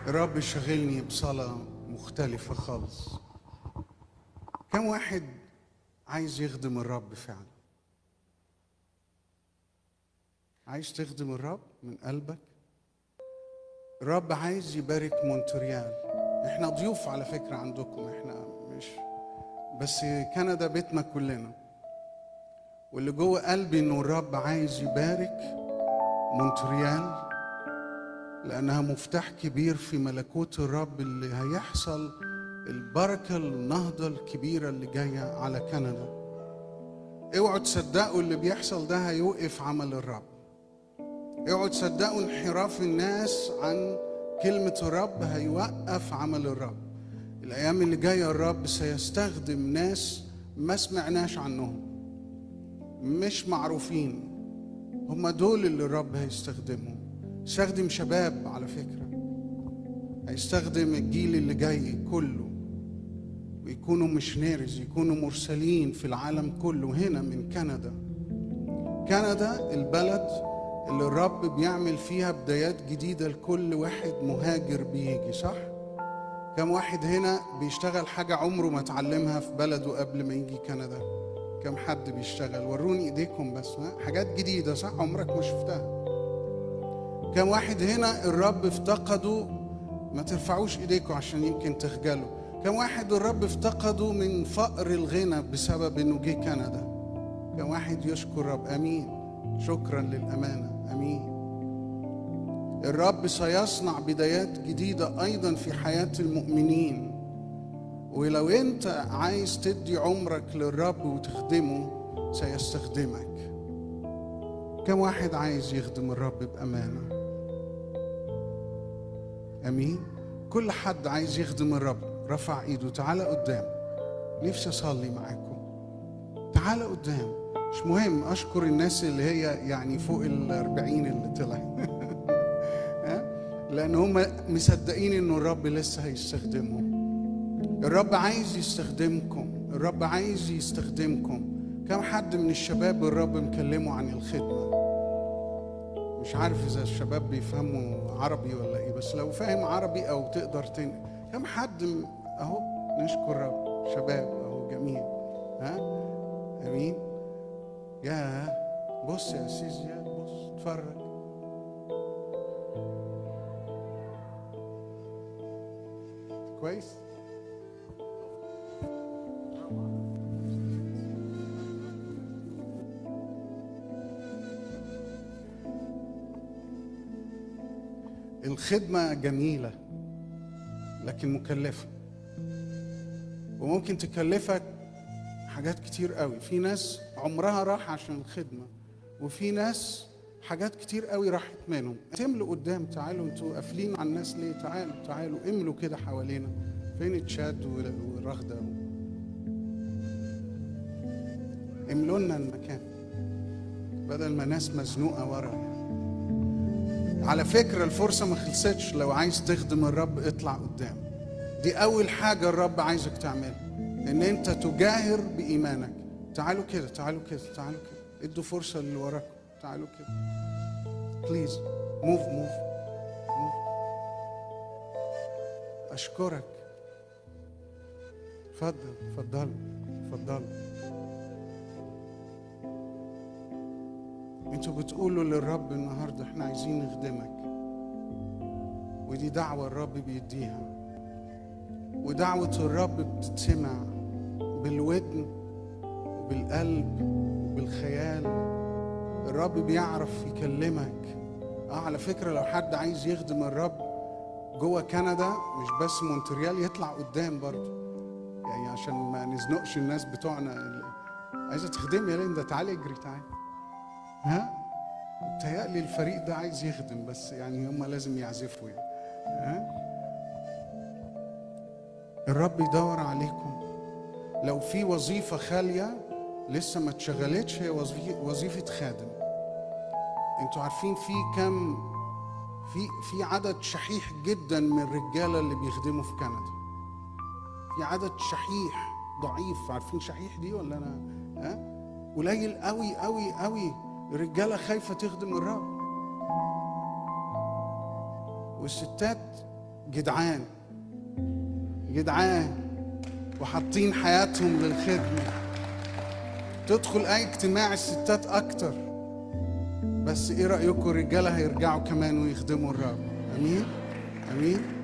الرب شغلني بصلاة مختلفة خالص كم واحد عايز يخدم الرب فعلا عايز تخدم الرب من قلبك الرب عايز يبارك مونتريال احنا ضيوف على فكرة عندكم احنا مش بس كندا بيتنا كلنا واللي جوه قلبي انه الرب عايز يبارك مونتريال لانها مفتاح كبير في ملكوت الرب اللي هيحصل البركه النهضه الكبيره اللي جايه على كندا اوعوا تصدقوا اللي بيحصل ده هيوقف عمل الرب اوعوا تصدقوا انحراف الناس عن كلمه الرب هيوقف عمل الرب الايام اللي جايه الرب سيستخدم ناس ما سمعناش عنهم مش معروفين هم دول اللي الرب هيستخدمهم يستخدم شباب على فكرة هيستخدم الجيل اللي جاي كله ويكونوا مشنيرز يكونوا مرسلين في العالم كله هنا من كندا كندا البلد اللي الرب بيعمل فيها بدايات جديدة لكل واحد مهاجر بيجي صح؟ كم واحد هنا بيشتغل حاجة عمره ما اتعلمها في بلده قبل ما يجي كندا كم حد بيشتغل وروني ايديكم بس ها حاجات جديدة صح عمرك ما شفتها كم واحد هنا الرب افتقده ما ترفعوش ايديكم عشان يمكن تخجلوا كم واحد الرب افتقده من فقر الغنى بسبب انه جه كندا كم واحد يشكر الرب امين شكرا للامانه امين الرب سيصنع بدايات جديده ايضا في حياه المؤمنين ولو انت عايز تدي عمرك للرب وتخدمه سيستخدمك كم واحد عايز يخدم الرب بامانه امين كل حد عايز يخدم الرب رفع ايده تعالى قدام نفسي اصلي معاكم تعالى قدام مش مهم اشكر الناس اللي هي يعني فوق الأربعين اللي طلع لان هم مصدقين انه الرب لسه هيستخدمهم الرب عايز يستخدمكم الرب عايز يستخدمكم كم حد من الشباب الرب مكلمه عن الخدمه مش عارف اذا الشباب بيفهموا عربي ولا ايه بس لو فاهم عربي او تقدر تن... كم حد م... اهو نشكر رب شباب اهو جميل ها امين يا بص يا سيز يا بص اتفرج كويس الخدمة جميلة لكن مكلفة وممكن تكلفك حاجات كتير قوي في ناس عمرها راح عشان الخدمة وفي ناس حاجات كتير قوي راحت منهم تملوا قدام تعالوا انتوا قافلين على الناس ليه تعالوا تعالوا املوا كده حوالينا فين تشاد والرغدة املوا لنا المكان بدل ما ناس مزنوقة ورا يعني. على فكرة الفرصة ما خلصتش لو عايز تخدم الرب اطلع قدام دي أول حاجة الرب عايزك تعملها إن أنت تجاهر بإيمانك تعالوا كده تعالوا كده تعالوا كده ادوا فرصة للي وراكم تعالوا كده بليز موف موف موف أشكرك اتفضل اتفضل اتفضل انتوا بتقولوا للرب النهارده احنا عايزين نخدمك ودي دعوة الرب بيديها ودعوة الرب بتتسمع بالودن وبالقلب وبالخيال الرب بيعرف يكلمك اه على فكرة لو حد عايز يخدم الرب جوه كندا مش بس مونتريال يطلع قدام برضه يعني عشان ما نزنقش الناس بتوعنا عايزة تخدمي يا ليندا تعالي اجري تعالي ها متهيألي الفريق ده عايز يخدم بس يعني هم لازم يعزفوا يعني ها الرب يدور عليكم لو في وظيفة خالية لسه ما اتشغلتش هي وظيفة وظيفة خادم انتوا عارفين في كم في في عدد شحيح جدا من الرجالة اللي بيخدموا في كندا في عدد شحيح ضعيف عارفين شحيح دي ولا انا ها قليل قوي قوي قوي الرجالة خايفة تخدم الرب والستات جدعان جدعان وحاطين حياتهم للخدمة تدخل أي اجتماع الستات أكتر بس إيه رأيكم الرجالة هيرجعوا كمان ويخدموا الرب أمين أمين